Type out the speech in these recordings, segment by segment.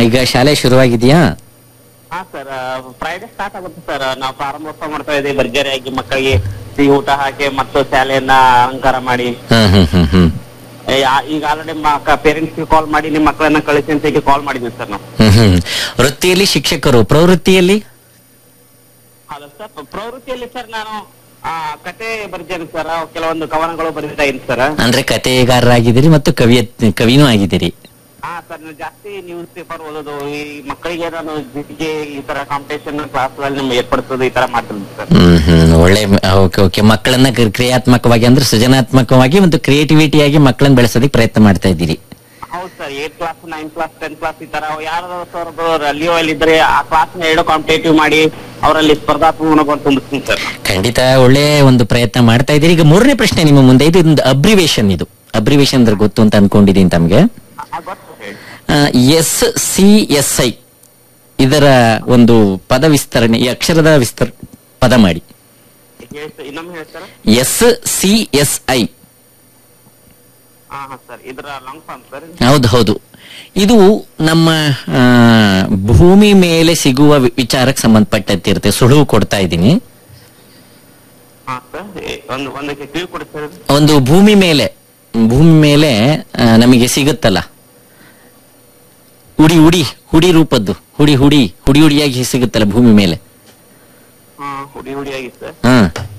ಈಗ ಶಾಲೆ ಶುರುವಾಗಿದೆಯಾ ಹಾ ಸರ್ ಫ್ರೈಡೆ ಸ್ಟಾರ್ಟ್ ಆಗುತ್ತೆ ಸರ್ ನಾವು ಪ್ರಾರಂಭೋತ್ಸವ ಮಾಡ್ತಾ ಇದ್ದೀವಿ ಭರ್ಜರಿಯಾಗಿ ಮಕ್ಕಳಿಗೆ ಸಿಹಿ ಊಟ ಹಾಕಿ ಮತ್ತು ಶಾಲೆಯನ್ನ ಅಲಂಕಾರ ಮಾಡಿ ಹ್ಮ್ ಹ್ಮ್ ಹ್ಮ್ ಹ್ಮ್ ಏ, ಆ- ಈಗ ಆಲ್ರೆಡಿ ಪೇರೆಂಟ್ಸ್ ಗೆ ಕಾಲ್ ಮಾಡಿ ನಿಮ್ಮ ಮಕ್ಕಳನ್ನ ಕಳಿಸಿ ಅಂತ ಈಗ ಕಾಲ್ ಮಾಡಿದ್ವಿ ಸರ್ ನಾವು ಹ್ಮ್ ಹ್ಮ್ ವೃತ್ತಿಯಲ್ಲಿ ಶಿಕ್ಷಕರು ಪ್ರವೃತ್ತಿಯಲ್ಲಿ ಹೌದಾ ಸರ್ ಪ್ರವೃತ್ತಿಯಲ್ಲಿ ಸರ್ ನಾನು ಆ, ಕತೆ ಬರೆದಿದ್ದೇನೆ ಸರ್ ಕೆಲವೊಂದು ಕವನಗಳು ಬರೆದಿದ್ದ ಇದ್ದೀನಿ ಸರ್ ಅಂದ್ರೆ ಕಥೆಗಾರರಾಗಿದ್ದೀರಿ ಮತ್ತು ಕವಿಯ ಕವಿನೂ ಆಗಿದ್ದೀರಿ ಹಾ ಸರ್ ನಾನು ಜಾಸ್ತಿ ನ್ಯೂಸ್ ಪೇಪರ್ ಓದೋದು ಈ ಮಕ್ಕಳಿಗೆ ನಾನು ಜೊತೆಗೆ ಈ ತರ ಕಾಂಪಿಟೇಷನ್ ಕ್ಲಾಸ್ ಗಳಲ್ಲಿ ಏರ್ಪಡಿಸೋದು ಈ ತರ ಮಾಡ್ತೀನಿ ಸರ್ ಹ್ಮ್ ಹ್ಮ್ ಒಳ್ಳೆ ಓಕೆ ಓಕೆ ಮಕ್ಕಳನ್ನ ಕ್ರಿ- ಕ್ರಿಯಾತ್ಮಕವಾಗಿ ಅಂದ್ರೆ ಸೃಜನಾತ್ಮಕವಾಗಿ ಮತ್ತು ಕ್ರಿಯೇಟಿವಿಟಿಯಾಗಿ ಮಕ್ಕಳನ್ನ ಬೆಳೆಸೋದಕ್ಕೆ ಪ್ರಯತ್ನ ಮಾಡ್ತಾ ಇದ್ದೀರಿ ಹೌದು sir eight class nine class tenth class ಈ ತರ ಯಾರು ಸರ್ ಅಲ್ಲಿಯೋ ಅಲ್ಲಿ ಇದ್ರೆ ಆ ಕ್ಲಾಸ್ ಎರಡು ಕಾಂಪಿಟೇಟಿವ್ ಮಾಡಿ ಅವರಲ್ಲಿ ಸ್ಪರ್ಧಾತ್ಮಕ ಮನೋಭಾವ ತುಂಬಿಸ್ತೀನಿ ಸರ್ ಖಂಡಿತ ಒಳ್ಳೆ ಒಂದು ಪ್ರಯತ್ನ ಮಾಡ್ತಾ ಇದ್ದೀರಿ ಈಗ ಮೂರನೇ ಪ್ರಶ್ನೆ ನಿಮ್ಮ ಮುಂದೆ ಇದು ಒಂದು ಅಬ್ರಿವೇಶನ್ ಇದು ಅಬ್ರಿವೇಶನ್ ಅಂದ್ರೆ ಗೊತ್ತು ಅಂತ ಅನ್ಕೊಂಡಿದ್ದೀನಿ ತಮ್ಗೆ ಆ, ಗೊತ್ತು ಹೇಳಿ ಎಸ್ ಸಿ ಎಸ್ ಐ ಇದರ ಒಂದು ಪದ ವಿಸ್ತರಣೆ ಈ ಅಕ್ಷರದ ವಿಸ್ತರ ಪದ ಮಾಡಿ ಹೇಳಿ ಸರ್ ಇನ್ನೊಮ್ಮೆ ಹೇಳಿ sir S C S I ಹಾ ಹಾ ಸರ್ ಇದರ ಲಾಂಗ್ ಫಾರ್ಮ್ ಸರ್ ಹೌದು ಹೌದು ಇದು ನಮ್ಮ ಆ, ಭೂಮಿ ಮೇಲೆ ಸಿಗುವ ವಿ- ವಿಚಾರಕ್ಕೆ ಸಂಬಂಧಪಟ್ಟಂತಿರುತ್ತೆ ಸುಳುವು ಕೊಡ್ತಾ ಇದ್ದೀನಿ ಹಾ ಸರ್ ಒಂದು ಒಂದಕ್ಕೆ ಕ್ಯೂ ಕೊಡಿ ಸರ್ ಇದು. ಒಂದು ಭೂಮಿ ಮೇಲೆ ಭೂಮಿ ಮೇಲೆ ಆ, ನಮಗೆ ಸಿಗುತ್ತಲ್ಲ ಹುಡಿ ಹುಡಿ ಹುಡಿ ರೂಪದ್ದು ಹುಡಿ ಹುಡಿ ಹುಡಿ ಹುಡಿಯಾಗಿ ಸಿಗುತ್ತಲ್ಲ ಭೂಮಿ ಮೇಲೆ ಹಾ ಹುಡಿ ಹುಡಿಯಾಗಿ ಸರ್ ಹ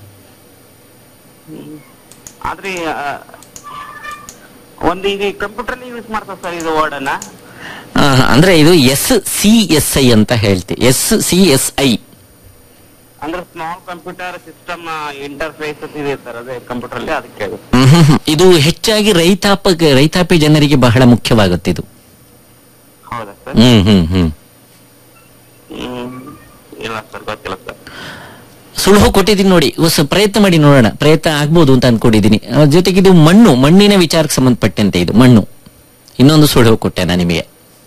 ಆದ್ರೆ ಆ, ಒಂದು ಈಗ ಕಂಪ್ಯೂಟರ್ ಯೂಸ್ ಮಾಡ್ತಾರೆ ಸರ್ ಇದು ವರ್ಡ್ ಅನ್ನ ಆ, ಅಂದ್ರೆ ಇದು ಎಸ್ ಸಿ ಎಸ್ ಐ ಅಂತ ಹೇಳ್ತೀವಿ ಎಸ್ ಸಿ ಎಸ್ ಐ ಅಂದ್ರೆ ಸ್ಮಾಲ್ ಕಂಪ್ಯೂಟರ್ ಸಿಸ್ಟಮ್ ಇಂಟರ್ಫೇಸ್ ಇದೆ ಸರ್ ಅದೇ ಕಂಪ್ಯೂಟರ್ ಅಲ್ಲಿ ಅದಕ್ಕೆ ಅದು. ಇದು ಹೆಚ್ಚಾಗಿ ರೈತಾಪ ರೈತಾಪಿ ಜನರಿಗೆ ಬಹಳ ಮುಖ್ಯವಾಗುತ್ತೆ ಇದು ಹೌದಾ ಸರ್ ಹ್ಮ್ ಹ್ಮ್ ಹ್ಮ್ ಹ್ಮ್ ಇಲ್ಲ ಸರ್ ಗೊತ್ತಿಲ್ಲ ಸರ್ ಸುಳುಹು ಕೊಟ್ಟಿದ್ದೀನಿ ನೋಡಿ ಹೊಸ ಪ್ರಯತ್ನ ಮಾಡಿ ನೋಡೋಣ ಪ್ರಯತ್ನ ಆಗ್ಬೋದು ಅಂತ ಅನ್ಕೊಂಡಿದ್ದೀನಿ ಅದ್ರ ಜೊತೆಗೆ ಇದು ಮಣ್ಣು ಮಣ್ಣಿನ ವಿಚಾರಕ್ಕೆ ಸಂಬಂಧಪಟ್ಟಂತೆ ಇದು ಮಣ್ಣು ಇನ್ನೊಂದು ಸುಳುಹು ಕೊಟ್ಟೆ ನಾನು ನಿಮಗೆ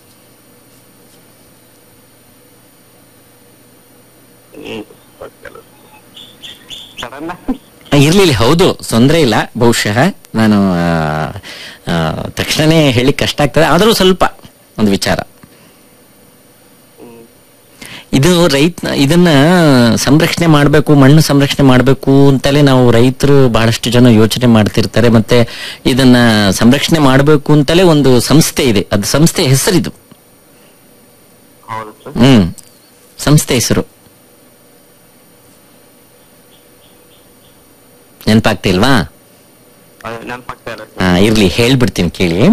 ಹ್ಮ್ ಗೊತ್ತಿಲ್ಲ ಸಡನ್ ಇರ್ಲಿಲ್ಲ ಹೌದು ತೊಂದರೆ ಇಲ್ಲ ಬಹುಶಃ ನಾನು ಆ, ಆ, ತಕ್ಷಣನೇ ಹೇಳಿ ಕಷ್ಟ ಆಗ್ತದೆ ಆದರೂ ಸ್ವಲ್ಪ ಒಂದು ವಿಚಾರ ಇದು ರೈತ ಇದನ್ನ ಸಂರಕ್ಷಣೆ ಮಾಡಬೇಕು ಮಣ್ಣು ಸಂರಕ್ಷಣೆ ಮಾಡಬೇಕು ಅಂತಲೇ ನಾವು ರೈತರು ಬಹಳಷ್ಟು ಜನ ಯೋಚನೆ ಮಾಡ್ತಿರ್ತಾರೆ ಮತ್ತೆ ಇದನ್ನ ಸಂರಕ್ಷಣೆ ಮಾಡಬೇಕು ಅಂತಲೇ ಒಂದು ಸಂಸ್ಥೆ ಇದೆ ಅದು ಸಂಸ್ಥೆ ಹೆಸರಿದು ಹೌದು ಸರ್ ಹ್ಮ್ ಸಂಸ್ಥೆ ಹೆಸರು ನೆನಪಾಗ್ತಿಲ್ವಾ ನೆನಪಾಗ್ತಾ ಇಲ್ಲ ಆ, ಇರ್ಲಿ ಹೇಳ್ಬಿಡ್ತೀನಿ ಕೇಳಿ ಹೇಳಿ.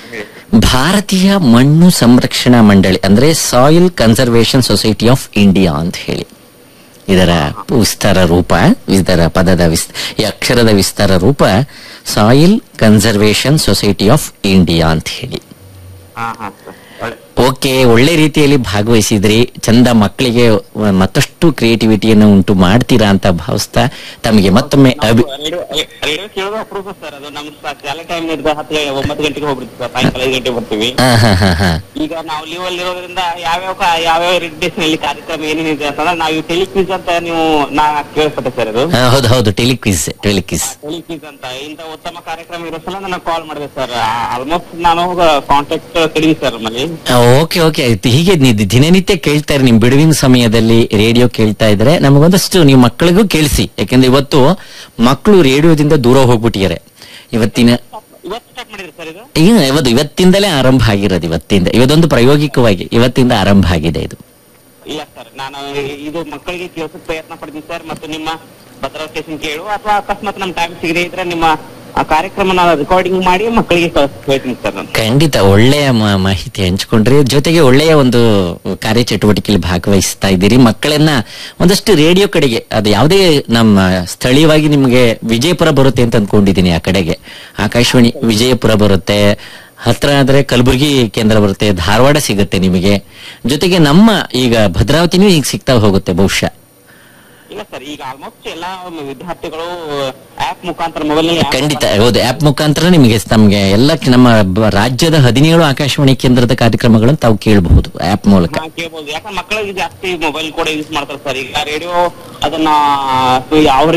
ಭಾರತೀಯ ಮಣ್ಣು ಸಂರಕ್ಷಣಾ ಮಂಡಳಿ ಅಂದ್ರೆ soil conservation society of India ಅಂತ ಹೇಳಿ ಇದರ ವಿಸ್ತಾರ ರೂಪ ಇದರ ಪದದ ವಿಸ್ ಈ ಅಕ್ಷರದ ವಿಸ್ತಾರ ರೂಪ soil conservation society of India ಅಂತ ಹೇಳಿ ಹಾ ಹಾ ಸರ್ ಒಳ್ಳೆ ಓಕೆ ಒಳ್ಳೆ ರೀತಿಯಲ್ಲಿ ಭಾಗವಹಿಸಿದ್ರಿ ಚಂದ ಮಕ್ಕಳಿಗೆ ಮತ್ತಷ್ಟು ಕ್ರಿಯೇಟಿವಿಟಿಯನ್ನು ಉಂಟು ಮಾಡ್ತೀರಾ ಅಂತ ಭಾವಿಸ್ತಾ ತಮಗೆ ಮತ್ತೊಮ್ಮೆ ಅಭಿ ರೇಡಿಯೋ ರೇಡಿಯೋ ಕೇಳೋದು ಅಪ್ರೂವ್ ಸರ್ ಅದು ನಮ್ಮ ಸ- ಶಾಲೆ ಟೈಮ್ ಇರ್ತದೆ ಹತ್ತು ಒಂಬತ್ತು ಗಂಟೆಗೆ ಹೋಗ್ಬಿಡ್ತೀವಿ ಸರ್ ಸಾಯಂಕಾಲ ಐದು ಗಂಟೆಗೆ ಬರ್ತೀವಿ ಹಾ ಹಾ ಹಾ ಹಾ ಈಗ ನಾವು ಲೀವ್ ಅಲ್ಲಿ ಇರೋದ್ರಿಂದ ಯಾವ್ಯಾವ ಕ- ಯಾವ್ಯಾವ ರೇಡಿಯೇಷನ್ ಅಲ್ಲಿ ಕಾರ್ಯಕ್ರಮ ಏನೇನಿದೆ ಅಂತಂದ್ರೆ ನಾವು ಟೆಲಿಕ್ವಿಸ್ ಅಂತ ನೀವು ನಾ ಕೇಳ್ಪಟ್ಟೆ ಸರ್ ಅದು ಹಾ, ಹೌದು ಹೌದು ಟೆಲಿಕ್ವಿಸ್ ಟೆಲಿಕ್ವಿಸ್ ಟೆಲಿಕ್ವಿಸ್ ಅಂತ ಇಂತ ಉತ್ತಮ ಕಾರ್ಯಕ್ರಮ ಇರೋ ಸಲ ನನಗೆ ಕಾಲ್ ಮಾಡಿದೆ ಸರ್ ಆಲ್ಮೋಸ್ಟ್ ನಾನು ಕಾಂಟ್ಯಾಕ್ಟ್ ಕಡಿಮೆ ಸರ್ ನಮ್ಮಲ್ಲಿ ಓಕೆ ಓಕೆ ಆಯ್ತು ಹೀಗೆ ನೀವು ದಿನನಿತ್ಯ ಕೇಳ್ತಾ ಇರಿ ನಿಮ್ ಬಿಡುವಿನ ಸಮಯದಲ್ಲಿ ರೇಡಿಯೋ ಕೇಳ್ತಾ ಇದ್ರೆ ನಮಗೊಂದಷ್ಟು ನೀವು ಮಕ್ಕಳಿಗೂ ಕೇಳಿಸಿ ಯಾಕಂದ್ರೆ ಇವತ್ತು ಮಕ್ಕಳು ರೇಡಿಯೋದಿಂದ ದೂರ ಹೋಗ್ಬಿಟ್ಟಿದ್ದಾರೆ ಇವತ್ತಿನ ಇವತ್ತು ಸ್ಟಾರ್ಟ್ ಮಾಡಿದ್ರಿ ಸರ್ ಇದು ಏನು ಇವತ್ತು ಇವತ್ತಿಂದಲೇ ಆರಂಭ ಆಗಿರೋದು ಇವತ್ತಿಂದ ಇವತ್ತೊಂದು ಪ್ರಾಯೋಗಿಕವಾಗಿ ಇವತ್ತಿಂದ ಆರಂಭ ಆಗಿದೆ ಇದು ಇಲ್ಲ ಸರ್ ನಾನು ಇದು ಮಕ್ಕಳಿಗೆ ಕೇಳಿಸೋಕೆ ಪ್ರಯತ್ನ ಪಡ್ತೀನಿ ಸರ್ ಮತ್ತು ನಿಮ್ಮ ಭದ್ರಾ ಸ್ಟೇಷನ್ ಕೇಳು ಅಥವಾ ಅಕಸ್ಮಾತ್ ನಮ್ಮ ಟೈಮ್ ಸಿಗದೆ ಇದ್ರೆ ನಿಮ್ಮ ಆ ಕಾರ್ಯಕ್ರಮ ನಾನು ರೆಕಾರ್ಡಿಂಗ್ ಮಾಡಿ ಮಕ್ಕಳಿಗೆ ಕಳ್ಸಿ ಹೇಳ್ತೀನಿ ಸರ್ ನಾನು ಖಂಡಿತ ಒಳ್ಳೆಯ ಮ- ಮಾಹಿತಿ ಹಂಚ್ಕೊಂಡ್ರಿ ಜೊತೆಗೆ ಒಳ್ಳೆಯ ಒಂದು ಕಾರ್ಯಚಟುವಟಿಕೆಯಲ್ಲಿ ಭಾಗವಹಿಸ್ತಾ ಇದ್ದೀರಿ ಮಕ್ಕಳನ್ನ ಒಂದಷ್ಟು ರೇಡಿಯೋ ಕಡೆಗೆ ಅದು ಯಾವುದೇ ನಮ್ಮ ಸ್ಥಳೀಯವಾಗಿ ನಿಮಗೆ ವಿಜಯಪುರ ಬರುತ್ತೆ ಅಂತ ಅಂದ್ಕೊಂಡಿದ್ದೀನಿ ಆ ಕಡೆಗೆ ಆಕಾಶವಾಣಿ ವಿಜಯಪುರ ಬರುತ್ತೆ ಹತ್ರ ಆದ್ರೆ ಕಲಬುರಗಿ ಕೇಂದ್ರ ಬರುತ್ತೆ ಧಾರವಾಡ ಸಿಗುತ್ತೆ ನಿಮಗೆ ಜೊತೆಗೆ ನಮ್ಮ ಈಗ ಭದ್ರಾವತಿನೂ ಈಗ ಸಿಗ್ತಾ ಹೋಗುತ್ತೆ ಬಹುಶಃ ಇಲ್ಲ ಸರ್ ಈಗ ಆಲ್ಮೋಸ್ಟ್ ಎಲ್ಲಾ ವಿದ್ಯಾರ್ಥಿಗಳು ಆಪ್ ಮುಖಾಂತರ ಮೊಬೈಲ್ ನಲ್ಲಿ app ಖಂಡಿತ ಹೌದು ಆಪ್ ಮುಖಾಂತರ ನಿಮಗೆ ನಮಗೆ ಎಲ್ಲ ನಮ್ಮ ಬ- ರಾಜ್ಯದ ಹದಿನೇಳು ಆಕಾಶವಾಣಿ ಕೇಂದ್ರದ ಕಾರ್ಯಕ್ರಮಗಳನ್ನು ತಾವು ಕೇಳಬಹುದು ಆಪ್ ಮೂಲಕ ಹಾ, ಕೇಳ್ಬೋದು ಯಾಕಂದ್ರೆ ಮಕ್ಕಳಿಗೆ ಜಾಸ್ತಿ ಮೊಬೈಲ್ ಕೂಡ ಯೂಸ್ ಮಾಡ್ತಾರೆ ಸರ್ ಈಗ ರೇಡಿಯೋ ಅದನ್ನ ಸೊ ಅವರಿಗೆ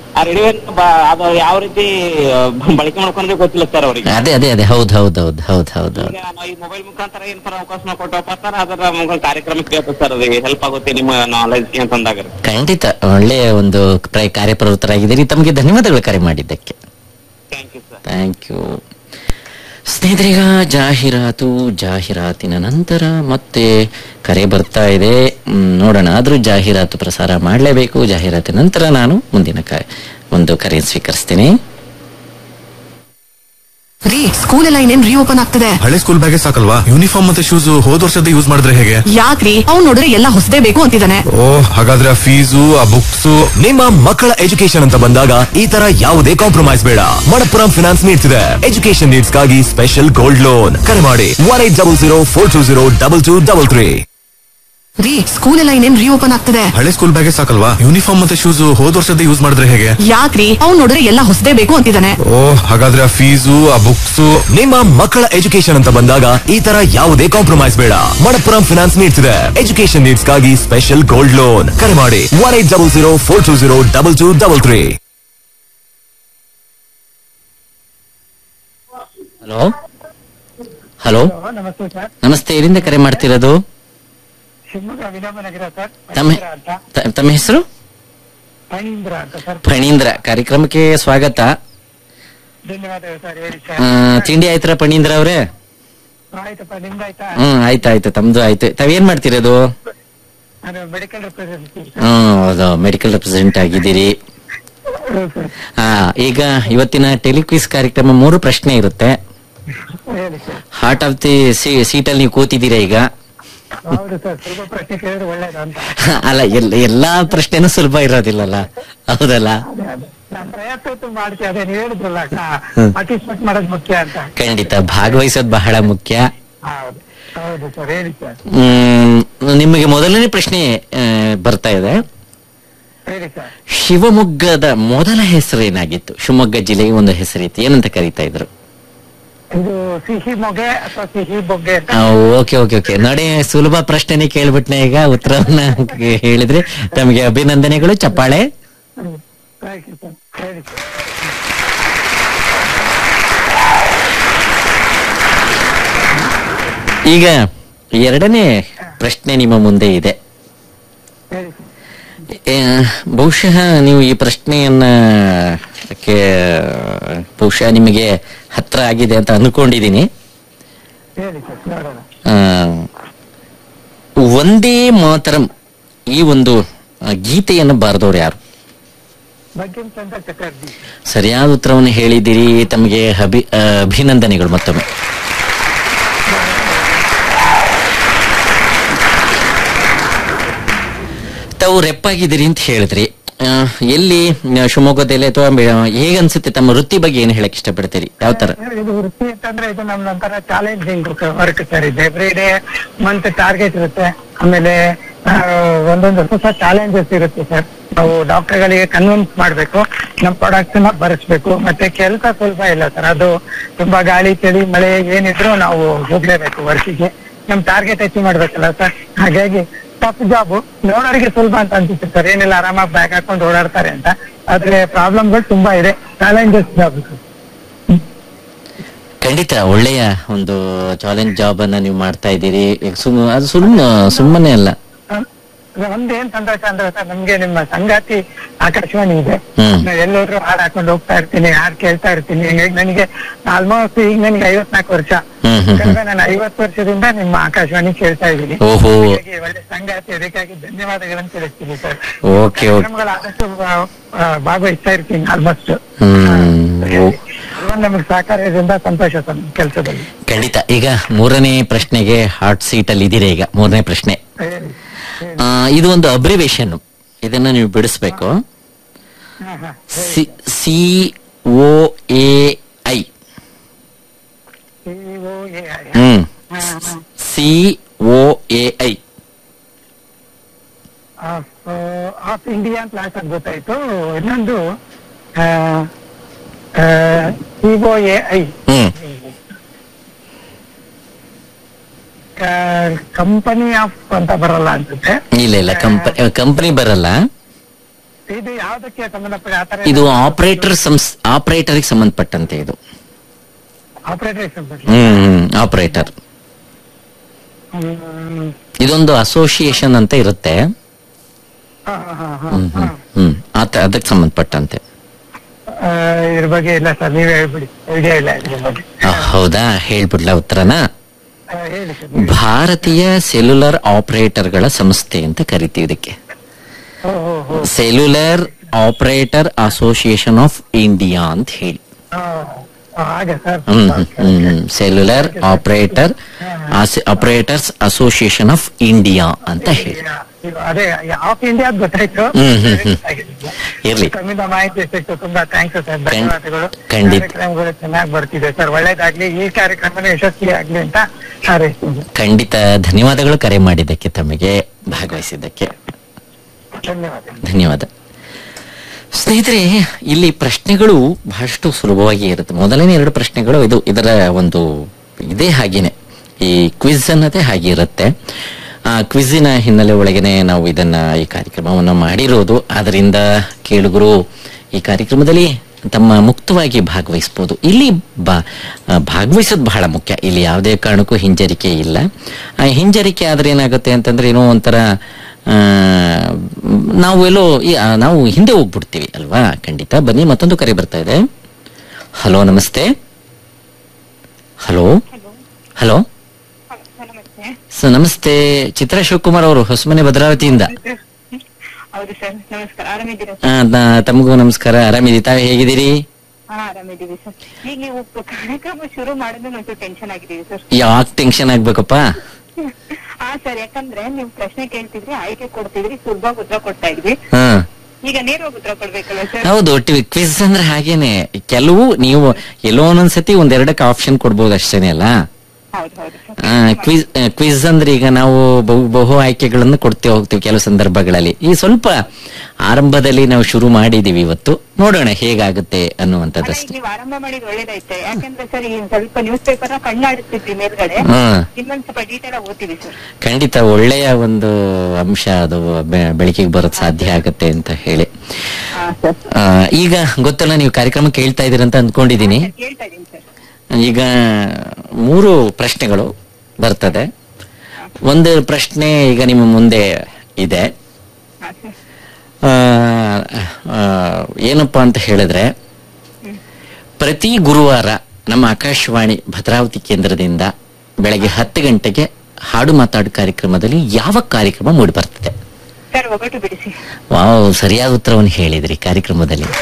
ಆ ರೇಡಿಯೋ ಅದು ಯಾವ ರೀತಿ ಆ, ಬಳಕೆ ಮಾಡ್ಕೊಂಡ್ರೆ ಗೊತ್ತಿಲ್ಲ ಸರ್ ಅವ್ರಿಗೆ ಅದೇ ಅದೇ ಅದೇ ಹೌದ್ ಹೌದ್ ಹೌದ್ ಹೌದ್ ಹೌದ್ ಹೌದ್ ಈಗ ನಾವು ಈ ಮೊಬೈಲ್ ಮುಖಾಂತರ ಏನ್ ಸರ್ ಅವಕಾಶ ಕೊಟ್ಟಪ್ಪ ಸರ್ ಅದರ ಮುಖ ಕಾರ್ಯಕ್ರಮ ಕೇಳ್ತದೆ ಸರ್ ಅದು ಹೆಲ್ಪ್ ಆಗುತ್ತೆ ನಿಮ್ಮ ನಾಲೆಜ್ ಅಂತಂದಾಗ ಖಂಡಿತ ಒಳ್ಳೆಯ ಒಂದು ಪ್ರ- ಕಾರ್ಯಪ್ರವೃತ್ತರಾಗಿದ್ದೀರಿ ತಮಗೆ ಧನ್ಯವಾದಗಳು ಕರೆ ಮಾಡಿದ್ದಕ್ಕೆ thank you sir thank you ಸ್ನೇಹಿತರೀಗ ಜಾಹೀರಾತು ಜಾಹೀರಾತಿನ ನಂತರ ಮತ್ತೆ ಕರೆ ಬರ್ತಾ ಇದೆ ಮ್, ನೋಡೋಣ ಆದ್ರೂ ಜಾಹೀರಾತು ಪ್ರಸಾರ ಮಾಡಲೇಬೇಕು ಜಾಹೀರಾತಿನ ನಂತರ ನಾನು ಮುಂದಿನ ಕ ಒಂದು ಕರೆ ಸ್ವೀಕರಿಸ್ತೀನಿ ರೀ ಸ್ಕೂಲ್ ಎಲ್ಲ ಇನ್ನೇನ್ ರೀಓಪನ್ ಆಗ್ತದೆ ಹಳೆ ಸ್ಕೂಲ್ ಬ್ಯಾಗೆ ಸಾಕಲ್ವಾ ಯೂನಿಫಾರ್ಮ್ ಮತ್ತೆ ಶೂಸ್ ಹೋದ್ ವರ್ಷದ ಯೂಸ್ ಮಾಡಿದ್ರೆ ಹೇಗೆ ಯಾಕ್ರಿ ಅವ್ನ್ ನೋಡಿದ್ರೆ ಎಲ್ಲ ಹೊಸದೇ ಬೇಕು ಅಂತಿದ್ದಾನೆ ಓ ಹಾಗಾದ್ರೆ ಆ ಫೀಸು ಆ ಬುಕ್ಸ್ ನಿಮ್ಮ ಮಕ್ಕಳ ಎಜುಕೇಶನ್ ಅಂತ ಬಂದಾಗ ಈ ತರ ಯಾವುದೇ ಕಾಂಪ್ರಮೈಸ್ ಬೇಡ ಮಣಪ್ಪುರಂ ಫಿನಾನ್ಸ್ ನೀಡ್ತಿದೆ ಎಜುಕೇಶನ್ ನೀಡ್ಸ್ ಗಾಗಿ ಸ್ಪೆಷಲ್ ಗೋಲ್ಡ್ ಲೋನ್ ಕರೆ ಮಾಡಿ one eight double zero four two zero double two double three ರೀ ಸ್ಕೂಲ್ ಎಲ್ಲ ಇನ್ನೇನ್ ರೀಓಪನ್ ಆಗ್ತದೆ ಹಳೆ ಸ್ಕೂಲ್ ಬ್ಯಾಗೆ ಸಾಕಲ್ವಾ ಯೂನಿಫಾರ್ಮ್ ಮತ್ತೆ ಶೂಸ್ ಹೋದ್ ವರ್ಷದ ಯೂಸ್ ಮಾಡಿದ್ರೆ ಹೇಗೆ ಯಾಕ್ರಿ ಅವ್ನ್ ನೋಡಿದ್ರೆ ಎಲ್ಲ ಹೊಸದೇ ಬೇಕು ಅಂತಿದ್ದಾನೆ ಓ ಹಾಗಾದ್ರೆ ಆ ಫೀಸು ಆ ಬುಕ್ಸ್ ನಿಮ್ಮ ಮಕ್ಕಳ ಎಜುಕೇಶನ್ ಅಂತ ಬಂದಾಗ ಈ ತರ ಯಾವುದೇ ಕಾಂಪ್ರಮೈಸ್ ಬೇಡ ಮಣಪ್ಪುರಂ ಫಿನಾನ್ಸ್ ನೀಡ್ತಿದೆ ಎಜುಕೇಶನ್ ನೀಡ್ಸ್ ಗಾಗಿ ಸ್ಪೆಷಲ್ ಗೋಲ್ಡ್ ಲೋನ್ ಕರೆ ಮಾಡಿ one eight double zero four two zero double two double three hello hello ನಮಸ್ತೆ ಸರ್ ನಮಸ್ತೆ ಎಲ್ಲಿಂದ ಕರೆ ಮಾಡ್ತಿರೋದು ಶಿವಮೊಗ್ಗ ವಿನೋಬನಗರ ಸರ್ ತಮ್ಮ ಫಣೀಂದ್ರ ಅಂತ ತ- ತಮ್ಮ ಹೆಸರು ಫಣೀಂದ್ರ ಅಂತ ಸರ್ ಫಣೀಂದ್ರ ಕಾರ್ಯಕ್ರಮಕ್ಕೆ ಸ್ವಾಗತ ಧನ್ಯವಾದಗಳು ಸರ್ ಹೇಳಿ ಆ, ಸರ್ ತಿಂಡಿ ಆಯ್ತರ ಫಣೀಂದ್ರ ಅವರೇ ಆಯ್ತಪ್ಪ ನಿಮ್ದಾಯ್ತಾ ಹ್ಮ್ ಆಯ್ತಾಯ್ತು ತಮ್ದು ಆಯ್ತು ತಾವೇನ್ ಮಾಡ್ತಿರೋದು ನಾನು ಮೆಡಿಕಲ್ ರೆಪ್ರೆಸೆಂಟೇಟಿವ್ ಹ್ಮ್ ಹೌದು ಮೆಡಿಕಲ್ ರೆಪ್ರೆಸೆಂಟ್ ಆಗಿದ್ದೀರಿ ಸರ್ ಹಾ ಈಗ ಇವತ್ತಿನ ಟೆಲಿಕ್ವಿಸ್ ಕಾರ್ಯಕ್ರಮ ಮೂರು ಪ್ರಶ್ನೆ ಇರುತ್ತೆ ಹೇಳಿ ಸರ್ ಹಾರ್ಟ್ ಆಫ್ ದಿ ಸೀಟಲ್ಲಿ ನೀವು ಕೂತಿದ್ದೀರಾ ಈಗ ಹೌದು ಸರ್ ಸ್ವಲ್ಪ ಪ್ರಶ್ನೆ ಕೇಳಿದ್ರೆ ಒಳ್ಳೇದು ಅಂತ ಅಲ್ಲ ಎಲ್ಲ ಎಲ್ಲಾ ಪ್ರಶ್ನೆನೂ ಸುಲಭ ಇರೋದಿಲ್ಲಲ್ಲ ಹೌದಲ್ಲ ಅದೇ ಅದೇ ನಾನು ಪ್ರಯತ್ನ ಅಂತೂ ಮಾಡ್ತೀವಿ ಅದೇ ನೀವು ಹೇಳಿದ್ರಲ್ಲ ಹ್ಮ್. ಪಾರ್ಟಿಸಿಪೇಟ್ ಮಾಡೋದು ಮುಖ್ಯ ಅಂತ ಖಂಡಿತ ಭಾಗವಹಿಸೋದು ಬಹಳ ಮುಖ್ಯ ಹೌದು ಹೌದು ಸರ್ ಹೇಳಿ ಸರ್ ಹ್ಮ್ ನಿಮಗೆ ಮೊದಲನೇ ಪ್ರಶ್ನೆ ಆ, ಬರ್ತಾ ಇದೆ ಹೇಳಿ ಸರ್ ಶಿವಮೊಗ್ಗದ ಮೊದಲ ಹೆಸರು ಏನಾಗಿತ್ತು ಶಿವಮೊಗ್ಗ ಜಿಲ್ಲೆಗೆ ಒಂದು ಹೆಸರಿತ್ತು ಏನಂತ ಕರೀತಾ ಇದ್ರು ಇದು ಸಿಹಿ ಮೊಗೆ ಅಥವಾ ಸಿಹಿ ಬೊಗ್ಗೆ ಅಂತ ಓಕೆ ಓಕೆ ಓಕೆ ನೋಡಿ ಸುಲಭ ಪ್ರಶ್ನೆನೇ ಕೇಳ್ಬಿಟ್ನೆ ಈಗ ಉತ್ತರವನ್ನ ಹೇಳಿದ್ರೆ ತಮಗೆ ಅಭಿನಂದನೆಗಳು ಚಪ್ಪಾಳೆ ಹ್ಮ್. Thank you, sir. ಹೇಳಿ ಸರ್ ಈಗ ಎರಡನೇ ಪ್ರಶ್ನೆ ನಿಮ್ಮ ಮುಂದೆ ಇದೆ ಹೇಳಿ ಸರ್ ಏ, ಬಹುಶಃ ನೀವು ಈ ಪ್ರಶ್ನೆಯನ್ನ ಕೆ ಬಹುಶಃ ನಿಮಗೆ ಹತ್ರ ಆಗಿದೆ ಅಂತ ಅನ್ಕೊಂಡಿದ್ದೀನಿ ಹೇಳಿ ಸರ್ ನೋಡೋಣ ಆ, ಒಂದೇ ಮಾತರಂ ಈ ಒಂದು ಆ, ಗೀತೆಯನ್ನು ಬರೆದವ್ರು ಯಾರು ಬಂಕಿಂಚಂದ್ರ ಚಟರ್ಜಿ ಸರಿಯಾದ ಉತ್ತರವನ್ನು ಹೇಳಿದ್ದೀರಿ ತಮಗೆ ಅಭಿ ಆ, ಅಭಿನಂದನೆಗಳು ಮತ್ತೊಮ್ಮೆ ತಾವು ರೆಪ್ಪಾಗಿದ್ದೀರಿ ಅಂತ ಹೇಳಿದ್ರಿ ಆ, ಎಲ್ಲಿ ಆ, ಶಿವಮೊಗ್ಗದಲ್ಲಿ ಅಥವಾ ಹೇಗೆ ಅನ್ಸುತ್ತೆ ತಮ್ಮ ವೃತ್ತಿ ಬಗ್ಗೆ ಏನು ಹೇಳಕ್ ಇಷ್ಟಪಡ್ತೀರಿ ಯಾವ ತರ ಇದು ವೃತ್ತಿ ಅಂತಂದ್ರೆ ಇದು ನಮ್ ಒಂಥರ ಚಾಲೆಂಜಿಂಗ್ ವರ್ಕ್ ಸರ್ ಇದು ಎವ್ರಿ ಡೇ ಮಂತ್ ಟಾರ್ಗೆಟ್ ಇರುತ್ತೆ ಆಮೇಲೆ ಆ, ಒಂದೊಂದು ಹೊಸ ಚಾಲೆಂಜಸ್ ಇರುತ್ತೆ ಸರ್ ನಾವು ಡಾಕ್ಟರ್ಗಳಿಗೆ ಕನ್ವಿನ್ಸ್ ಮಾಡ್ಬೇಕು ನಮ್ ಪ್ರಾಡಕ್ಟ್ಸ್ ನ ಬರೆಸ್ಬೇಕು ಮತ್ತೆ ಕೆಲಸ ಸ್ವಲ್ಪ ಇಲ್ಲ ಸರ್ ಅದು ತುಂಬಾ ಗಾಳಿ ಚಳಿ ಮಳೆ ಏನಿದ್ರು ನಾವು ಹೋಗ್ಲೇಬೇಕು ವರ್ಷಿಗೆ ನಮ್ ಟಾರ್ಗೆಟ್ ಅಚೀವ್ ಮಾಡ್ಬೇಕಲ್ಲ ಸರ್ ಹಾಗಾಗಿ ಟಫ್ ಜಾಬ್ ನೋಡೋರಿಗೆ ಸುಲಭ ಅಂತ ಅನ್ಸುತ್ತೆ ಸರ್ ಏನಿಲ್ಲ ಆರಾಮಾಗಿ ಬ್ಯಾಗ್ ಹಾಕೊಂಡು ಓಡಾಡ್ತಾರೆ ಅಂತ ಆದ್ರೆ ಪ್ರಾಬ್ಲಮ್ಗಳು ತುಂಬಾ ಇದೆ ಚಾಲೆಂಜಸ್ ಜಾಬ್ ಸರ್ ಖಂಡಿತ ಒಳ್ಳೆಯ ಒಂದು ಚಾಲೆಂಜ್ ಜಾಬ್ ಅನ್ನ ನೀವು ಮಾಡ್ತಾ ಇದ್ದೀರಿ ಈಗ ಸುಮ್ ಅದು ಸುಮ್ಮನೆ ಸುಮ್ಮನೆ ಅಲ್ಲ ಒಂದೇನ್ ಸಂತೋಷ ಅಂದ್ರೆ ಸರ್ ನಮ್ಗೆ ನಿಮ್ಮ ಸಂಗಾತಿ ಆಕಾಶವಾಣಿ ಇದೆ ಹ್ಮ್. ನಾನು ಎಲ್ಲೋದ್ರು ಹಾಡ್ ಹಾಕೊಂಡು ಹೋಗ್ತಾ ಇರ್ತೀನಿ ಹಾಡ್ ಕೇಳ್ತಾ ಇರ್ತೀನಿ ಹೀಗಾಗಿ ನನಗೆ ಆಲ್ಮೋಸ್ಟ್ ಈಗ ನನಗೆ ಐವತ್ನಾಲ್ಕು ವರ್ಷ ಹ್ಮ್, ಹ್ಮ್, ಹ್ಮ್. ಯಾಕಂದ್ರೆ ನಾನು ಐವತ್ತು ವರ್ಷದಿಂದ ನಿಮ್ಮ ಆಕಾಶವಾಣಿ ಕೇಳ್ತಾ ಇದ್ದೀನಿ ಓಹೋ. ಹಾಗಾಗಿ ಒಳ್ಳೆ ಸಂಗಾತಿ ಅದಕ್ಕಾಗಿ ಧನ್ಯವಾದಗಳನ್ನು ತಿಳಿಸ್ತೀನಿ ಸರ್ ಓಕೆ ಓಕೆ ಕಾರ್ಯಕ್ರಮಗಳು ಆದಷ್ಟು ಆ, ಆ, ಭಾಗವಹಿಸ್ತಾ ಇರ್ತೀನಿ ಆಲ್ಮೋಸ್ಟ್ ಹ್ಮ್ ಓ- ನಮಗೆ ಸಹಕಾರದಿಂದ ಸಂತೋಷ ಸರ್ ಕೆಲಸದಲ್ಲಿ ಖಂಡಿತ ಈಗ ಮೂರನೇ ಪ್ರಶ್ನೆಗೆ ಹಾಟ್ ಸೀಟ್ ಅಲ್ಲಿ ಇದ್ದೀರಾ ಈಗ ಮೂರನೇ ಪ್ರಶ್ನೆ ಹೇಳಿ ಹೇಳಿ. ಆ, ಇದು ಒಂದು ಅಬ್ರಿವೇಶನ್ ಇದನ್ನ ನೀವು ಬಿಡಿಸ್ಬೇಕು ಹಾ, ಹಾ. C O A I COAI. ಹ್ಮ್ ಹಾ, ಹಾ. C O A I of of India ಅಂತ ಲಾಸ್ಟ್ ಅಂತ ಗೊತ್ತಾಯ್ತು ಇನ್ನೊಂದು ಸಿಒ ಎ ಐ ಹ್ಮ್ ಕಂಪನಿ ಆಫ್ ಅಂತ ಬರಲ್ಲ ಅನ್ಸುತ್ತೆ ಇಲ್ಲ ಇಲ್ಲ ಕಂಪನಿ ಕಂಪನಿ ಬರಲ್ಲ ಇದು ಯಾವ್ದಕ್ಕೆ ಸಂಬಂಧಪಟ್ಟ ಆತರ ಇದು ಆಪರೇಟರ್ ಸಂಸ್ ಆಪರೇಟರ್ಗೆ ಸಂಬಂಧಪಟ್ಟಂತೆ ಇದು ಆಪರೇಟರ್ ಸಂಬಂಧ ಹ್ಮ್ ಆಪರೇಟರ್ ಹ್ಮ್ ಇದೊಂದು ಅಸೋಸಿಯೇಷನ್ ಅಂತ ಇರುತ್ತೆ ಹಾ ಹಾ ಹಾ ಹಾ ಹ್ಮ್ ಹ್ಮ್ ಹ್ಮ್ ಆತ ಅದಕ್ಕೆ ಸಂಬಂಧಪಟ್ಟಂತೆ ಆ, ಇದ್ರ ಬಗ್ಗೆ ಇಲ್ಲ ಸರ್ ನೀವೇ ಹೇಳ್ಬಿಡಿ ಐಡಿಯಾ ಇಲ್ಲ ಇದ್ರ ಬಗ್ಗೆ ಆ, ಹೌದಾ ಹೇಳ್ಬಿಡ್ಲಾ ಉತ್ತರನ ಆ, ಹೇಳಿ ಸರ್ ನೀವು. ಭಾರತೀಯ ಸೆಲ್ಯುಲರ್ ಆಪರೇಟರ್ಗಳ ಸಂಸ್ಥೆ ಅಂತ ಕರಿತೀವಿ ಇದಕ್ಕೆ ಹೋ ಹೋ ಹೋ ಸೆಲ್ಯುಲರ್ ಆಪರೇಟರ್ ಅಸೋಸಿಯೇಷನ್ ಆಫ್ ಇಂಡಿಯಾ ಅಂತ ಹೇಳಿ ಹಾ, ಹಾ, ಹಾಗೆ sir hmm hmm cellular operator operators association of India ಅಂತ ಹೇಳಿ ಇದು ಅದೇ ಆಫ್ ಇಂಡಿಯಾ ಗೊತ್ತಾಯ್ತು ಹ್ಮ್, ಹ್ಮ್, ಹ್ಮ್. ಇರ್ಲಿ. ತಮ್ಮಿಂದ ಮಾಹಿತಿ ಸಿಕ್ತು ತುಂಬಾ ಥ್ಯಾಂಕ್ಸ್ ಸರ್ ಧನ್ಯವಾದಗಳು ಖಂಡಿತ. ಕಾರ್ಯಕ್ರಮಗಳು ಚೆನ್ನಾಗಿ ಬರ್ತಿದೆ ಸರ್ ಒಳ್ಳೇದಾಗ್ಲಿ ಈ ಕಾರ್ಯಕ್ರಮನ ಯಶಸ್ವಿ ಆಗ್ಲಿ ಅಂತ ಹಾರೈಸ್ತೀನಿ ಖಂಡಿತ ಧನ್ಯವಾದಗಳು ಕರೆ ಮಾಡಿದ್ದಕ್ಕೆ ತಮಗೆ ಭಾಗವಹಿಸಿದ್ದಕ್ಕೆ ಧನ್ಯವಾದ ಧನ್ಯವಾದ ಸ್ನೇಹಿತರೆ ಇಲ್ಲಿ ಪ್ರಶ್ನೆಗಳು ಬಹಳಷ್ಟು ಸುಲಭವಾಗಿ ಇರುತ್ತೆ ಮೊದಲನೇ ಎರಡು ಪ್ರಶ್ನೆಗಳು ಇದು ಇದರ ಒಂದು ಇದೇ ಹಾಗೇನೆ ಈ ಕ್ವಿಜ್ ಅನ್ನೋದೇ ಹಾಗೆ ಇರುತ್ತೆ ಆ ಕ್ವಿಜಿನ ಹಿನ್ನೆಲೆ ಒಳಗನೆ ನಾವು ಇದನ್ನ ಈ ಕಾರ್ಯಕ್ರಮವನ್ನು ಮಾಡಿರೋದು ಅದರಿಂದ ಕೇಳುಗರು ಈ ಕಾರ್ಯಕ್ರಮದಲ್ಲಿ ತಮ್ಮ ಮುಕ್ತವಾಗಿ ಭಾಗವಹಿಸ್ಬೋದು ಇಲ್ಲಿ ಬಾ ಆ, ಭಾಗವಹಿಸೋದು ಬಹಳ ಮುಖ್ಯ ಇಲ್ಲಿ ಯಾವುದೇ ಕಾರಣಕ್ಕೂ ಹಿಂಜರಿಕೆ ಇಲ್ಲ ಆ ಹಿಂಜರಿಕೆ ಆದ್ರೆ ಏನಾಗುತ್ತೆ ಅಂತಂದ್ರೆ ಏನೋ ಒಂಥರ ಆ, ನಾವು ಎಲ್ಲೋ ಈ, ಆ, ನಾವು ಹಿಂದೆ ಹೋಗ್ಬಿಡ್ತೀವಿ ಅಲ್ವಾ ಖಂಡಿತ ಬನ್ನಿ ಮತ್ತೊಂದು ಕರೆ ಬರ್ತಾ ಇದೆ ಹಲೋ ನಮಸ್ತೆ ಹಲೋ ಹಲೋ ಸ- ನಮಸ್ತೆ ಚಿತ್ರ ಶಿವಕುಮಾರ್ ಅವರು ಹೊಸಮನೆ ಭದ್ರಾವತಿಯಿಂದ ಹೌದು ಸರ್ ನಮಸ್ಕಾರ ಆರಾಮಿದ್ದೀರಾ ಆ, ನ- ತಮಗೂ ನಮಸ್ಕಾರ ಆರಾಮಿದ್ದೀವಿ ತಾವು ಹೇಗಿದ್ದೀರಿ ಹಾ ಆರಾಮಿದ್ದೀವಿ ಸರ್ ಈಗ ನೀವು ಕಾರ್ಯಕ್ರಮ ಶುರು ಮಾಡಿದ್ರೆ ಒಂಚೂರು ಟೆನ್ಷನ್ ಆಗಿದ್ದೀವಿ ಸರ್ ಯಾಕೆ ಟೆನ್ಷನ್ ಆಗ್ಬೇಕಪ್ಪ ಹಾ ಸರ್ ಯಾಕಂದ್ರೆ ನೀವು ಪ್ರಶ್ನೆ ಕೇಳ್ತಿದ್ರಿ ಆಯ್ಕೆ ಕೊಡ್ತಿದ್ರಿ ಸುಲಭವಾಗಿ ಉತ್ತರ ಕೊಡ್ತಾ ಇದ್ವಿ ಹಾ ಈಗ ನೇರವಾಗಿ ಉತ್ತರ ಕೊಡ್ಬೇಕಲ್ಲ ಸರ್ ಹೌದು ಕ್ವಿಜ್ ಅಂದ್ರೆ ಹಾಗೇನೆ ಕೆಲವು ನೀವು ಎಲ್ಲೋ ಒಂದೊಂದ್ಸತಿ ಒಂದೆರಡಕ್ಕೆ ಆಪ್ಷನ್ ಕೊಡ್ಬೋದು ಅಷ್ಟೇನೆ ಅಲ್ಲ ಹೌದು ಹೌದು ಸರ್ ಕ್ವಿಜ್ ಕ್ವಿಜ್ ಅಂದ್ರೆ ಈಗ ನಾವು ಬಹು ಬಹು ಆಯ್ಕೆಗಳನ್ನು ಕೊಡ್ತೇವೆ ಹೋಗ್ತೀವಿ ಕೆಲವು ಸಂದರ್ಭಗಳಲ್ಲಿ ಈ ಸ್ವಲ್ಪ ಆರಂಭದಲ್ಲಿ ನಾವು ಶುರು ಮಾಡಿದೀವಿ ಇವತ್ತು ನೋಡೋಣ ಹೇಗಾಗುತ್ತೆ ಅಲ್ಲ, ಈಗ ಅನ್ನುವಂಥದ್ದಷ್ಟೇ ನೀವು ಆರಂಭ ಮಾಡಿದ್ ಒಳ್ಳೇದಾಯ್ತು ಯಾಕಂದ್ರೆ ಸರ್ ಈ ಸ್ವಲ್ಪ ನ್ಯೂಸ್ ಪೇಪರ್ ನ ಕಣ್ಣಾಡಿಸ್ತಿದ್ವಿ ಮೇಲ್ಗಡೆ ಹ್ಮ್ ಇನ್ನೊಂದ್ ಸ್ವಲ್ಪ ಡೀಟೇಲ್ ಆಗಿ ಓದ್ತೀವಿ ಸರ್ ಖಂಡಿತ ಒಳ್ಳೆಯ ಒಂದು ಅಂಶ ಅದು ಬೆ- ಬೆಳಕಿಗೆ ಬರೋದು ಸಾಧ್ಯ ಆಗುತ್ತೆ ಅಂತ ಹೇಳಿ ಹಾ ಸರ್ ಆ, ಈಗ ಗೊತ್ತಲ್ಲ ನೀವು ಕಾರ್ಯಕ್ರಮ ಕೇಳ್ತಾ ಇದೀರಂತ ಅಂದ್ಕೊಂಡಿದೀನಿ ಕೇಳ್ತಾ ಇದೀನಿ ಸರ್ ಈಗ ಮೂರು ಪ್ರಶ್ನೆಗಳು ಬರ್ತದೆ ಒಂದು ಪ್ರಶ್ನೆ ಈಗ ನಿಮ್ಮ ಮುಂದೆ ಇದೆ ಹಾ ಸರ್ ಆ, ಆ, ಏನಪ್ಪಾ ಅಂತ ಹೇಳಿದ್ರೆ ಪ್ರತಿ ಗುರುವಾರ ನಮ್ಮ ಆಕಾಶವಾಣಿ ಭದ್ರಾವತಿ ಕೇಂದ್ರದಿಂದ ಬೆಳಗ್ಗೆ ಹತ್ತು ಗಂಟೆಗೆ ಹಾಡು ಮಾತಾಡು ಕಾರ್ಯಕ್ರಮದಲ್ಲಿ ಯಾವ ಕಾರ್ಯಕ್ರಮ ಮೂಡಿ ಬರ್ತದೆ ಸರ್ ಒಗಟು ಬಿಡಿಸಿ ವಾವ್ ಸರಿಯಾದ ಉತ್ತರವನ್ನು ಹೇಳಿದ್ರಿ ಕಾರ್ಯಕ್ರಮದಲ್ಲಿ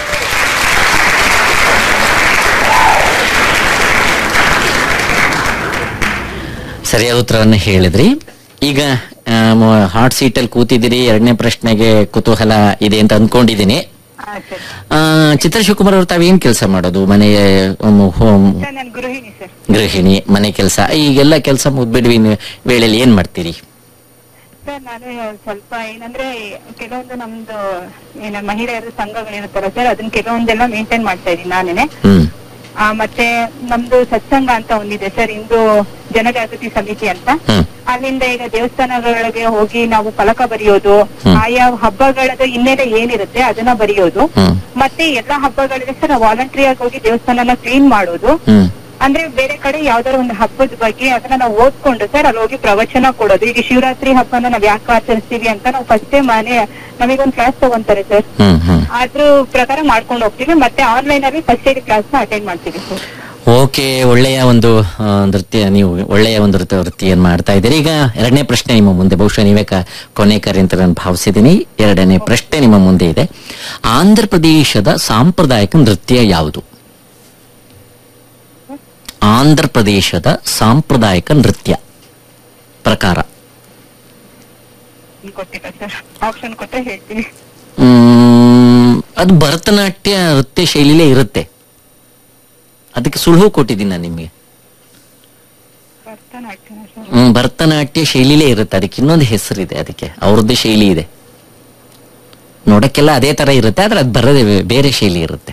ಸರಿಯಾದ ಉತ್ತರವನ್ನು ಹೇಳಿದ್ರಿ ಈಗ ಹಾಟ್ ಸೀಟಲ್ಲಿ ಕೂತಿದ್ದೀರಿ ಎರಡನೇ ಪ್ರಶ್ನೆಗೆ ಕುತೂಹಲ ಇದೆ ಅಂತ ಅಂದ್ಕೊಂಡಿದ್ದೀನಿ ಹಾ ಸರ್ ಆ, ಚಿತ್ರ ಶಿವಕುಮಾರ್ ಅವರು ತಾವೇನ್ ಕೆಲಸ ಮಾಡೋದು ಮನೆ um, ಹೋಮ್ ಸರ್ ನಾನು ಗೃಹಿಣಿ ಸರ್ ಗೃಹಿಣಿ ಮನೆ ಕೆಲಸ ಈಗೆಲ್ಲ ಕೆಲಸ ಮುಗ್ಬಿಡ್ವಿ ವೇಳೆಯಲ್ಲಿ ಏನ್ ಮಾಡ್ತೀರಿ ಸರ್ ನಾನು ಸ್ವಲ್ಪ ಏನಂದ್ರೆ ಕೆಲವೊಂದು ನಮ್ದು ಏನ ಮಹಿಳೆಯರ ಸಂಘಗಳಿರುತ್ತಲ್ಲ ಸರ್ ಅದನ್ನ ಕೆಲವೊಂದೆಲ್ಲ ಮೇಂಟೈನ್ ಮಾಡ್ತಾ ಇದೀನಿ ನಾನೇನೆ ಹ್ಮ್ ಆ, ಮತ್ತೆ ನಮ್ದು ಸತ್ಸಂಗ ಅಂತ ಒಂದಿದೆ ಸರ್ ಇಂದು ಜನಜಾಗೃತಿ ಸಮಿತಿ ಅಂತ ಹ್ಮ್ ಅಲ್ಲಿಂದ ಈಗ ದೇವಸ್ಥಾನಗಳಿಗೆ ಹೋಗಿ ನಾವು ಫಲಕ ಬರೆಯೋದು ಹ್ಮ್. ಆಯಾ ಹಬ್ಬಗಳದ ಹಿನ್ನೆಲೆ ಏನಿರುತ್ತೆ ಅದನ್ನ ಬರೆಯೋದು ಹ್ಮ್ ಮತ್ತೆ ಎಲ್ಲಾ ಹಬ್ಬಗಳಿಗೆ ಸರ್ ವಾಲಂಟ್ರಿ ಆಗಿ ಹೋಗಿ ದೇವಸ್ಥಾನನ ಕ್ಲೀನ್ ಮಾಡೋದು ಹ್ಮ್ ಅಂದ್ರೆ ಬೇರೆ ಕಡೆ ಯಾವ್ದಾರ ಒಂದು ಹಬ್ಬದ ಬಗ್ಗೆ ಅದನ್ನ ನಾವು ಓದ್ಕೊಂಡು ಸರ್ ಅಲ್ಲಿ ಹೋಗಿ ಪ್ರವಚನ ಕೊಡೋದು ಈಗ ಶಿವರಾತ್ರಿ ಹಬ್ಬನ ನಾವ್ ಯಾಕೆ ಆಚರಿಸ್ತೀವಿ ಅಂತ ನಾವು ಫಸ್ಟೇ ಮನೆ ನಮಗೊಂದ್ ಕ್ಲಾಸ್ ತಗೊಂತಾರೆ ಸರ್ ಹ್ಮ್ ಹ್ಮ್ ಅದ್ರ ಪ್ರಕಾರ ಮಾಡ್ಕೊಂಡು ಹೋಗ್ತೀವಿ ಮತ್ತೆ ಆನ್ಲೈನ್ ಅಲ್ಲಿ ಫಸ್ಟ್ ಏಡ್ ಕ್ಲಾಸ್ ನ ಅಟೆಂಡ್ ಮಾಡ್ತೀವಿ ಸರ್ ಓಕೆ ಒಳ್ಳೆಯ ಒಂದು ಆ, ನೃತ್ಯ ನೀವು ಒಳ್ಳೆಯ ಒಂದು ನೃತ್ಯ ವೃತ್ತಿಯನ್ನು ಮಾಡ್ತಾ ಇದ್ದೀರಿ ಈಗ ಎರಡನೇ ಪ್ರಶ್ನೆ ನಿಮ್ಮ ಮುಂದೆ ಬಹುಶಃ ನೀವೇ ಕ- ಕೊನೆ ಕರೆ ಅಂತ ನಾನು ಭಾವಿಸಿದ್ದೀನಿ ಎರಡನೇ ಪ್ರಶ್ನೆ ನಿಮ್ಮ ಮುಂದೆ ಇದೆ ಆಂಧ್ರ ಪ್ರದೇಶದ ಸಾಂಪ್ರದಾಯಿಕ ನೃತ್ಯ ಯಾವುದು ಆಂಧ್ರ ಪ್ರದೇಶದ ಸಾಂಪ್ರದಾಯಿಕ ನೃತ್ಯ ಪ್ರಕಾರ ಈಗ ಗೊತ್ತಿಲ್ಲ ಸರ್ ಆಪ್ಷನ್ ಕೊಟ್ಟರೆ ಹೇಳ್ತೀನಿ ಮ್, ಅದು ಭರತನಾಟ್ಯ ನೃತ್ಯ ಶೈಲಿಲೇ ಇರುತ್ತೆ ಅದಕ್ಕೆ ಸುಳುಹು ಕೊಟ್ಟಿದ್ದೀನಿ ನಾನು ನಿಮಗೆ ಭರತನಾಟ್ಯನ ಸರ್ ಹ್ಮ್, ಭರತನಾಟ್ಯ ಶೈಲಿಲೇ ಇರುತ್ತೆ ಅದಕ್ಕೆ ಇನ್ನೊಂದು ಹೆಸರಿದೆ ಅದಕ್ಕೆ ಅವ್ರದ್ದೇ ಶೈಲಿ ಇದೆ ನೋಡಕ್ಕೆಲ್ಲ ಅದೇ ತರ ಇರುತ್ತೆ ಆದ್ರೆ ಅದು ಬರದೇ ಬೇ- ಬೇರೆ ಶೈಲಿ ಇರುತ್ತೆ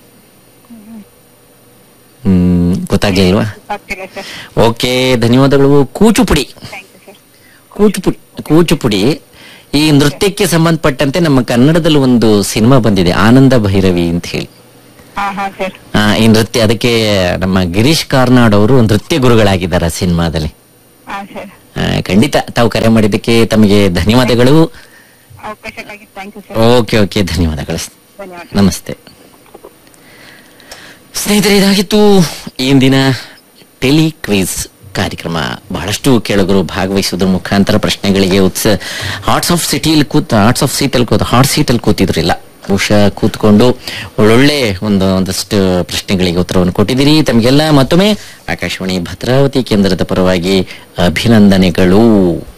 ಹ್ಮ್ ಗೊತ್ತಾಗ್ಲಿಲ್ವಾ ಆಗ್ತಿಲ್ಲ ಸರ್ ಓಕೆ ಧನ್ಯವಾದಗಳು Kuchipudi thank you sir Kuchipudi Kuchipudi ಈ ನೃತ್ಯಕ್ಕೆ ಸಂಬಂಧಪಟ್ಟಂತೆ ನಮ್ಮ ಕನ್ನಡದಲ್ಲಿ ಒಂದು ಸಿನಿಮಾ ಬಂದಿದೆ ಆನಂದ ಭೈರವಿ ಅಂತ ಹೇಳಿ ಹಾ ಹಾ ಸರ್ ಆ, ಈ ನೃತ್ಯ ಅದಕ್ಕೆ ನಮ್ಮ ಗಿರೀಶ್ ಕಾರ್ನಾಡ್ ಅವರು ನೃತ್ಯ ಗುರುಗಳಾಗಿದ್ದಾರೆ ಆ ಸಿನಿಮಾದಲ್ಲಿ ಹಾ ಸರ್ ಆ, ಖಂಡಿತ ತಾವು ಕರೆ ಮಾಡಿದ್ದಕ್ಕೆ ತಮಗೆ ಧನ್ಯವಾದಗಳು ಅವಕಾಶಕ್ಕಾಗಿ thank you sir okay okay ಧನ್ಯವಾದಗಳು ಧನ್ಯವಾದ ನಮಸ್ತೆ ಸ್ನೇಹಿತರೆ ಇದಾಗಿತ್ತು ಇಂದಿನ ಟೆಲಿ ಕ್ವಿಜ್ ಕಾರ್ಯಕ್ರಮ ಬಹಳಷ್ಟು ಕೇಳುಗರು ಭಾಗವಹಿಸುವುದ್ರ ಮುಖಾಂತರ ಪ್ರಶ್ನೆಗಳಿಗೆ ಉತ್ಸ ಹಾರ್ಟ್ಸ್ ಆಫ್ ಸಿಟಿಯಲ್ಲಿ ಕೂತ್ ಹಾರ್ಟ್ಸ್ ಆಫ್ ಸೀಟಲ್ಲಿ ಕೂತ್ ಹಾರ್ಟ್ ಸೀಟಲ್ಲಿ ಕೂತಿದ್ರಿಲ್ಲ ಬಹುಶಃ ಕೂತ್ಕೊಂಡು ಒಳ್ಳೊಳ್ಳೆ ಒಂದು ಒಂದಷ್ಟು ಪ್ರಶ್ನೆಗಳಿಗೆ ಉತ್ತರವನ್ನು ಕೊಟ್ಟಿದ್ದೀರಿ ತಮಗೆಲ್ಲ ಮತ್ತೊಮ್ಮೆ ಆಕಾಶವಾಣಿ ಭದ್ರಾವತಿ ಕೇಂದ್ರದ ಪರವಾಗಿ ಅಭಿನಂದನೆಗಳು